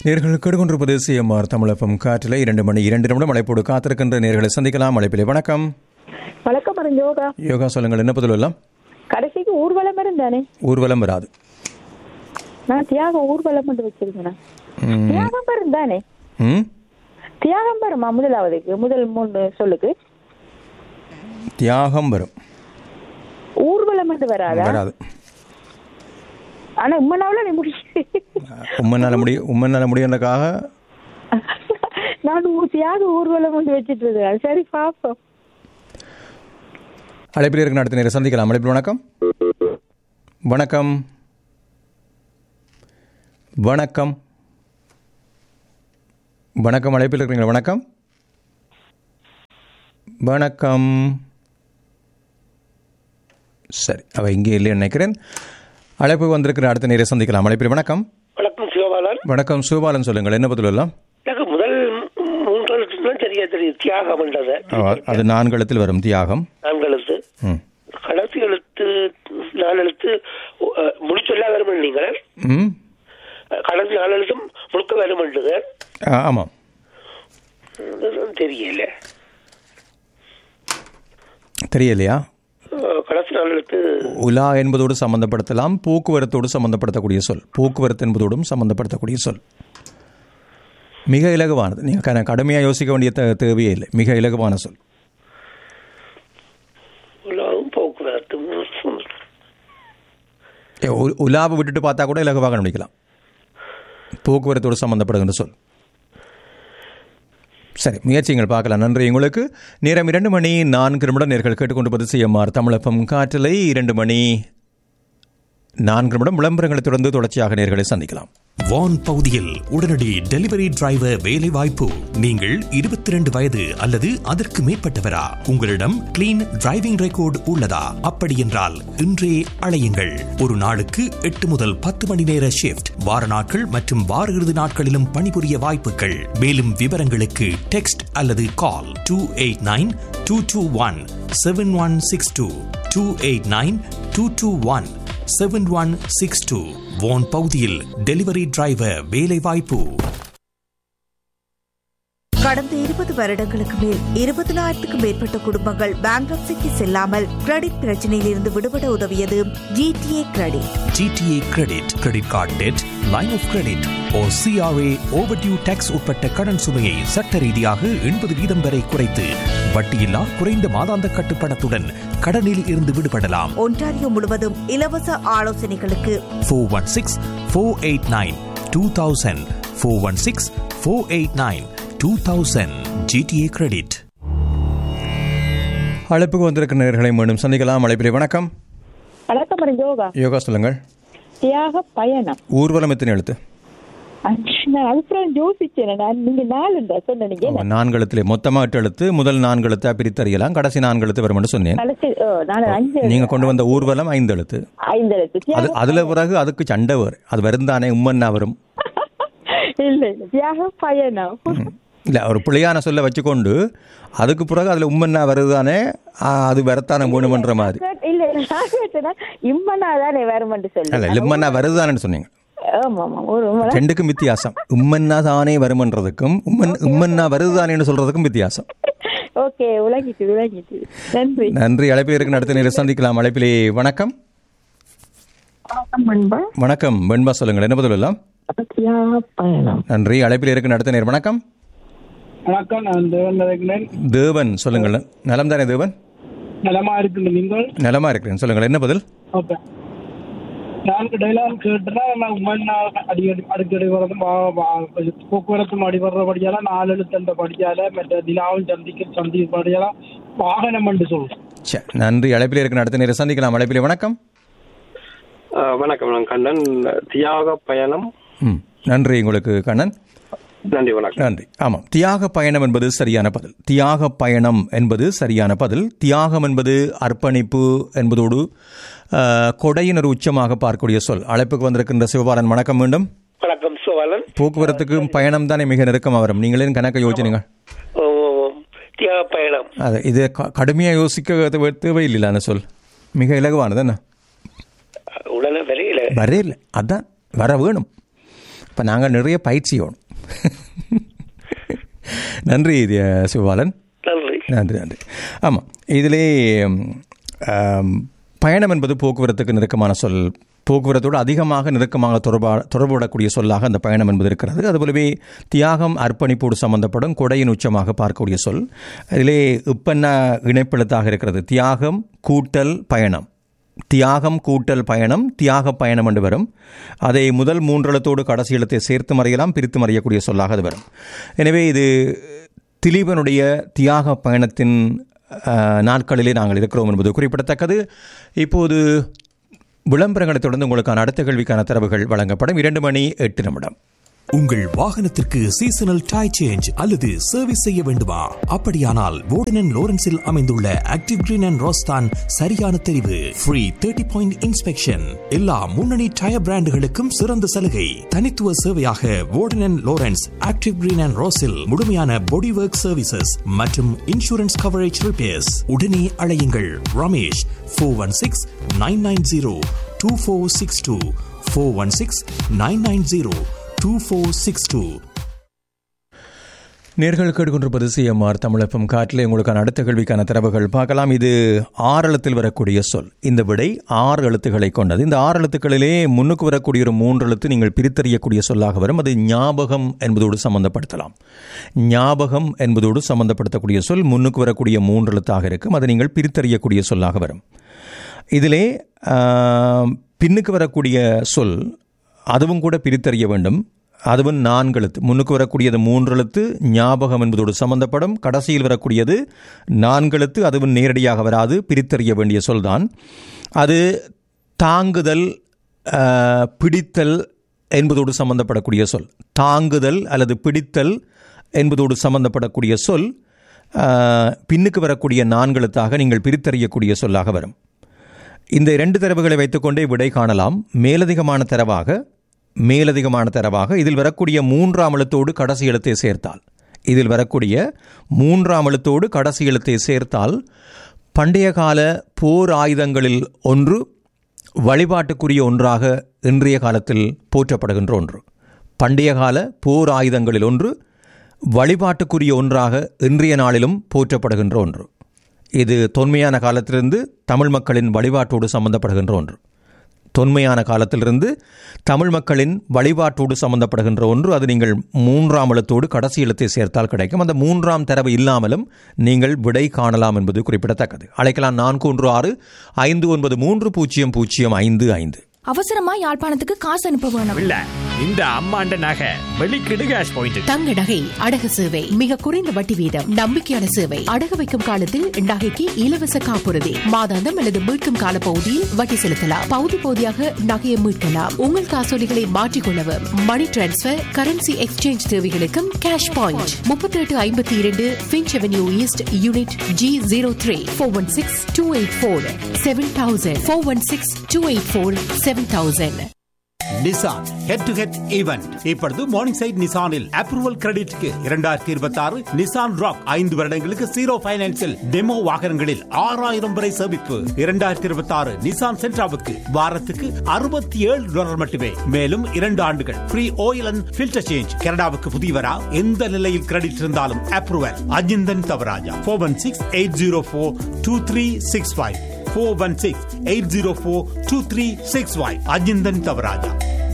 நேர்கள் கெடுகொண்டிருப்பது சிஎம்ஆர் தமிழகம் காற்றில் இரண்டு மணி இரண்டு நிமிடம் அழைப்போடு காத்திருக்கின்ற நேர்களை சந்திக்கலாம் அழைப்பிலே வணக்கம் வணக்கம் மரம் யோகா யோகா சொல்லுங்கள் என்ன பதில் எல்லாம் கடைசிக்கு ஊர்வலம் இருந்தானே ஊர்வலம் வராது நான் தியாகம் ஊர்வலம் மட்டும் வச்சிருக்கேன் ம். தியாகம் இருந்தானே ம் தியாகம் வருமா முதலாவதுக்கு முதல் மூணு சொல்லுக்கு தியாகம் வரும் ஊர்வலம் மட்டும் வராதா வராது ஆனா உம்மனாவில நீ முடிச்சு உம்மனால முடிய உம்மனால முடியறதுக்காக நான் ஊ- தியாக ஊர்வலம் மட்டும் வச்சிட்டு இருக்கேன் சரி பாப்போம் அழைப்பில் இருக்கிற அடுத்த நேரம் சந்திக்கலாம் அழைப்பில் வணக்கம் வணக்கம் வணக்கம் வணக்கம் அழைப்பில் இருக்கிறீங்களா வணக்கம் வணக்கம் சரி அவ இங்கே இல்லை நினைக்கிறேன் அழைப்பு வந்திருக்கிற அடுத்த நேரம் சந்திக்கலாம் அழைப்பில் வணக்கம் வணக்கம் சிவபாலன் வணக்கம் சிவபாலன் சொல்லுங்கள் என்ன பதில் எல்லாம் எனக்கு முதல் மூன்று எழுத்து தான் சரியா தெரியும் தியாகம் என்றது அது நான்கு எழுத்தில் வரும் தியாகம் நான்கு எழுத்து ம் கடைசி எழுத்து நாலு எழுத்து அஹ், முடிச்சொல்லா வரும் நீங்கள் ம் கடைசி நாலு எழுத்தும் முழுக்க வரும் ஆ, ஆமாம் தெரியல தெரியலையா அஹ், கடைசி நாலு எழுத்து உலா என்பதோடு சம்பந்தப்படுத்தலாம் போக்குவரத்தோடு சம்பந்தப்படுத்தக்கூடிய சொல் போக்குவரத்து என்பதோடும் சம்பந்தப்படுத்தக்கூடிய சொல் மிக இலகுவானது நீங்கள் கடுமையாக யோசிக்க வேண்டிய தே- தேவையே இல்லை மிக இலகுவான சொல் உலகம் போக்குவரத்து ஏ, உ- உலாவை விட்டுட்டு பார்த்தா கூட இலகுவாக கண்டுபிடிக்கலாம் போக்குவரத்தோடு சம்பந்தப்படுகின்ற சொல் சரி முயற்சிகள் பார்க்கலாம் நன்றி உங்களுக்கு நேரம் இரண்டு மணி நான்கு நிமிடம் நேர்கள் கேட்டுக்கொண்டு சிஎம்ஆர் தமிழப்பம் காற்றலை இரண்டு மணி நான்கு நிமிடம் விளம்பரங்களை தொடர்ந்து தொடர்ச்சியாக நேர்களை சந்திக்கலாம் வான் பகுதியில் உடனடி டெலிவரி டிரைவர் வேலை வாய்ப்பு நீங்கள் இருபத்தி ரெண்டு வயது அல்லது அதற்கு மேற்பட்டவரா உங்களிடம் கிளீன் டிரைவிங் ரெக்கார்டு உள்ளதா அப்படி என்றால் இன்றே அழையுங்கள் ஒரு நாளுக்கு எட்டு முதல் பத்து மணி நேர ஷிப்ட் வார நாட்கள் மற்றும் வார இறுதி நாட்களிலும் பணிபுரிய வாய்ப்புகள் மேலும் விவரங்களுக்கு டெக்ஸ்ட் அல்லது call two eight nine two two one seven one six two two eight nine two two one seven one six two Vaughan பகுதியில் டெலிவரி டிரைவர் வேலை வாய்ப்பு கடந்த இருபது வருடங்களுக்கு மேல் இருபதனாயிரத்துக்கும் மேற்பட்ட குடும்பங்கள் பேங்க்ரப்சிக்கு செல்லாமல் கிரெடிட் பிரச்சனையில் இருந்து விடுபட உதவியது GTA credit GTA credit credit card debt line of credit oh CRA overdue tax உட்பட்ட கடன் சுமையை சட்ட ரீதியாக எண்பது வீதம் வரை குறைத்து வட்டியில்லா குறைந்த மாதாந்த கட்டுப்பணத்துடன் கடனில் இருந்து விடுபடலாம் ஒன்டாரியோ முழுவதும் இலவச ஆலோசனைகளுக்கு four one six four eight nine two thousand four one six four eight nine two thousand GTA credit அழைப்புக்கு வந்திருக்கிற நேர்களை மீண்டும் சந்திக்கலாம் அழைப்பிலே வணக்கம் வணக்கம் மரம் யோகா யோகா சொல்லுங்கள் தியாக பயணம் ஊர்வலம் எத்தனை எழுத்து நான் அதுக்கப்புறம் யோசிச்சேன் நான் நீங்க நாலுண்டா சொன்னீங்க ஆமா, நான்கு எழுத்திலே மொத்தமாக எட்டு எழுத்து முதல் நான்கு எழுத்தா பிரித்தறியலாம் கடைசி நான்கு எழுத்து வரும் என்று சொன்னேன் கடைசி ஓ, நான் அஞ்சு நீங்க கொண்டு வந்த ஊர்வலம் ஐந்து எழுத்து ஐந்து எழுத்து அது தியாக அதுல பிறகு அதுக்கு சண்டை வரும் அது வருந்தானே உம்மன்னா வரும் இல்ல இல்ல தியாக பயணம் இல்ல ஒரு பிள்ளையான சொல்ல வச்சுக்கொண்டு அதுக்கு பிறகு அதுல உம்மன்னா வருதானே ஆ, அது வரத்தானே வேணுமன்ற மாதிரி இல்ல இல்ல நான் கேட்டேன்னா இம்மனா தானே வருமென்று அல்ல சொல்லி லிம்மன்னா வருதானேன்னு சொன்னீங்க ஆமா ஆமா ஒரு உம்மனா ரெண்டுக்கும் வித்தியாசம் உம்மன்னா தானே வருமன்றதுக்கும் உம்மன் உம்மன்னா வருதானேன்னு சொல்றதுக்கும் வித்தியாசம் ஓகே உலகிட்டு உலகிட்டு நன்றி நன்றி அழைப்பில் இருக்கிற அடுத்த நேரம் சந்திக்கலாம் அழைப்பிலே வணக்கம் அன்பா வணக்கம் வெண்பா சொல்லுங்கள் என்ன பதில் எல்லாம் தியாக பயணம் நன்றி அழைப்பில் இருக்கிற அடுத்த நேரம் வணக்கம் வணக்கம் நான் தேவன் இருக்கிறேன் தேவன் சொல்லுங்கள் நலம் தானே தேவன் நலமா இருக்கின்ற நீங்கள் நலமா இருக்கிறேன் சொல்லுங்கள் என்ன பதில் ஓகே நான்கு டைலாக் கேட்டுனா நான் உமன் அடிக்கடி அடிக்கடி வரதும் வா- வா- போக்குவரத்தும் அடிவர்றபடியால நாலு எழுத்தண்ட படியால மற்ற தினாவும் சந்திக்க சந்தி படியால வாகனம் என்று சொல்றேன் ச்சே, நன்றி அழைப்பில் இருக்கிற அடுத்த நேரம் சந்திக்கலாம் அழைப்பிலே வணக்கம் ஆஹ் வணக்கம் நான் கண்ணன் தியாக பயணம் ம் நன்றி உங்களுக்கு கண்ணன் நன்றி வணக்கம் நன்றி ஆமாம் தியாக பயணம் என்பது சரியான பதில் தியாக பயணம் என்பது சரியான பதில் தியாகம் என்பது அர்ப்பணிப்பு என்பதோடு ஆஹ், கொடையின் ஒரு உச்சமாக பார்க்கக்கூடிய சொல் அழைப்புக்கு வந்திருக்கின்ற சிவபாலன் வணக்கம் மீண்டும் வணக்கம் சிவபாலன் போக்குவரத்துக்கும் பயணம் தானே மிக நெருக்கமாக வரும் நீங்களே கணக்க யோசிச்சுங்க ஓ, தியாக பயணம் அது இது க- கடுமையா யோசிக்க தேவை- தேவையில்லை அந்த சொல் மிக இலகுவானது என்ன உடனே வரையில வரே இல்லை அதான் வர வேணும் இப்போ நாங்கள் நிறைய பயிற்சியோம் நன்றி இது, சிவபாலன் நன்றி நன்றி நன்றி ஆமாம் இதிலே ம், ஆம், பயணம் என்பது போக்குவரத்துக்கு நெருக்கமான சொல் போக்குவரத்தோடு அதிகமாக நெருக்கமாக தொடர்பா தொடர்புடக்கூடிய சொல்லாக அந்த பயணம் என்பது இருக்கிறது அதுபோலவே தியாகம் அர்ப்பணிப்போடு சம்பந்தப்படும் கொடையின் உச்சமாக பார்க்கக்கூடிய சொல் இதிலே உப்பென்ன இணைப்பெழுத்தாக இருக்கிறது தியாகம் கூட்டல் பயணம் தியாகம் கூட்டல் பயணம் தியாக பயணம் என்று வரும் அதை முதல் மூன்றெழுத்தோடு கடைசி எழுத்தை சேர்த்து மறையலாம் பிரித்து மறையக்கூடிய சொல்லாக அது வரும் எனவே இது திலீபனுடைய தியாக பயணத்தின் அஹ், நாட்களிலே நாங்கள் இருக்கிறோம் என்பது குறிப்பிடத்தக்கது இப்போது விளம்பரங்களை தொடர்ந்து உங்களுக்கான அடுத்த கேள்விக்கான தரவுகள் வழங்கப்படும் இரண்டு மணி எட்டு நிமிடம் உங்கள் வாகனத்திற்கு சீசனல் டை சேஞ்ச் அல்லது சர்வீஸ் செய்ய வேண்டுமா அப்படியானால் வோர்டன் லோரன்ஸில் அமைந்துள்ள ஆக்டிவ் கிரீன் அண்ட் ரோஸ்தான் சரியான தெரிவு ஃப்ரீ தேர்ட்டி பாயிண்ட் இன்ஸ்பெக்ஷன் எல்லா முன்னணி டயர் பிராண்டுகளுக்கும் சிறந்த சலுகை தனித்துவ சேவையாக Warden Lawrence Active Green and ரோஸில் முழுமையான பாடி ஒர்க் சர்வீசஸ் மற்றும் இன்சூரன்ஸ் கவரேஜ் ரிப்பேர்ஸ் உடனே அழையுங்கள் Ramesh four one six nine nine zero two four six two four one six nine nine zero two four six two நேர்கள் கேட்டுக்கொண்டிருப்பது CMR தமிழப்பம் காட்டிலே உங்களுக்கான அடுத்த கேள்விக்கான தரவுகள் பார்க்கலாம் இது ஆறு எழுத்தில் வரக்கூடிய சொல் இந்த விடை ஆறு எழுத்துக்களை கொண்டது இந்த ஆறு எழுத்துக்களிலே முன்னுக்கு வரக்கூடிய ஒரு மூன்று எழுத்து நீங்கள் பிரித்தறியக்கூடிய சொல்லாக வரும் அது ஞாபகம் என்பதோடு சம்பந்தப்படுத்தலாம் ஞாபகம் என்பதோடு சம்பந்தப்படுத்தக்கூடிய சொல் முன்னுக்கு வரக்கூடிய மூன்று எழுத்தாக இருக்கும் அது நீங்கள் பிரித்தறியக்கூடிய சொல்லாக வரும் இதிலே ஆஹ், பின்னுக்கு வரக்கூடிய சொல் அதுவும் கூட பிரித்தறிய வேண்டும் அதுவும் நான்கு எழுத்து முன்னுக்கு வரக்கூடியது மூன்று எழுத்து ஞாபகம் என்பதோடு சம்பந்தப்படும் கடைசியில் வரக்கூடியது நான்கு எழுத்து அதுவும் நேரடியாக வராது பிரித்தறிய வேண்டிய சொல்தான் அது தாங்குதல் ஆஹ், பிடித்தல் என்பதோடு சம்பந்தப்படக்கூடிய சொல் தாங்குதல் அல்லது பிடித்தல் என்பதோடு சம்பந்தப்படக்கூடிய சொல் ஆஹ், பின்னுக்கு வரக்கூடிய நான்கு எழுத்தாக நீங்கள் பிரித்தறியக்கூடிய சொல்லாக வரும் இந்த இரண்டு தரவுகளை வைத்துக்கொண்டே விடை காணலாம் மேலதிகமான தரவாக மேலதிகமான தரவாக இதில் வரக்கூடிய மூன்றாம் எழுத்தோடு கடைசி எழுத்தை சேர்த்தால் இதில் வரக்கூடிய மூன்றாம் எழுத்தோடு கடைசி எழுத்தை சேர்த்தால் பண்டைய கால போர் ஆயுதங்களில் ஒன்று வழிபாட்டுக்குரிய ஒன்றாக இன்றைய காலத்தில் போற்றப்படுகின்ற ஒன்று பண்டைய கால போர் ஆயுதங்களில் ஒன்று வழிபாட்டுக்குரிய ஒன்றாக இன்றைய நாளிலும் போற்றப்படுகின்ற ஒன்று இது தொன்மையான காலத்திலிருந்து தமிழ் மக்களின் வழிபாட்டோடு சம்பந்தப்படுகின்ற ஒன்று தொன்மையான காலத்திலிருந்து தமிழ் மக்களின் வழிபாட்டோடு சம்பந்தப்படுகின்ற ஒன்று அது நீங்கள் மூன்றாம் எழுத்தோடு கடைசி எழுத்தை சேர்த்தால் கிடைக்கும் அந்த மூன்றாம் தரவு இல்லாமலும் நீங்கள் விடை காணலாம் என்பது குறிப்பிடத்தக்கது அழைக்கலாம் நான்கு ஒன்று ஆறு ஐந்து ஒன்பது மூன்று பூஜ்ஜியம் பூஜ்ஜியம் ஐந்து ஐந்து அவசரமா யாழ்ப்பாணத்துக்கு காசு அனுப்ப வேணும் இல்ல இந்த அம்மாண்ட நகை வெளிக்கிடு கேஷ் பாயிண்ட் தங்க நகை அடகு சேவை மிக குறைந்த வட்டி வீதம் நம்பிக்கையான சேவை அடகு வைக்கும் காலத்தில் நகைக்கு இலவச காப்புறுதி மாதாந்தம் அல்லது மீட்கும் கால பகுதியில் வட்டி செலுத்தலாம் பகுதி பகுதியாக நகையை மீட்கலாம் உங்கள் காசோலிகளை மாற்றிக்கொள்ளவும் மணி டிரான்ஸ்பர் கரன்சி எக்ஸ்சேஞ்ச் தேவைகளுக்கும் கேஷ் பாயிண்ட் முப்பத்தி எட்டு ஐம்பத்தி இரண்டு Finch Avenue East unit G zero three four one six two eight four seven thousand four one six two eight four seven thousand Nissan head to head event இப்பொழுது Morningside நிசானில் approval கிரெடிட்க்கு இரண்டாயிரத்தி இருபத்தி ஆறு Nissan rock ஐந்து வருடங்களுக்கு zero பைனான்சில் demo வாகனங்களில் ஆறாயிரம் வரை சேமிப்பு இரண்டாயிரத்தி இருபத்தி ஆறு நிசான் சென்ட்ராவுக்கு வாரத்துக்கு அறுபத்தி ஏழு டாலர் மட்டுமே மேலும் இரண்டு ஆண்டுகள் free oil and filter change கனடாவுக்கு புதியவரா எந்த நிலையில் கிரெடிட் இருந்தாலும் approval Ajinthan Thavarajah four one six eight zero four two three six five four one six eight zero four two three six five Ajinthan Thavaraja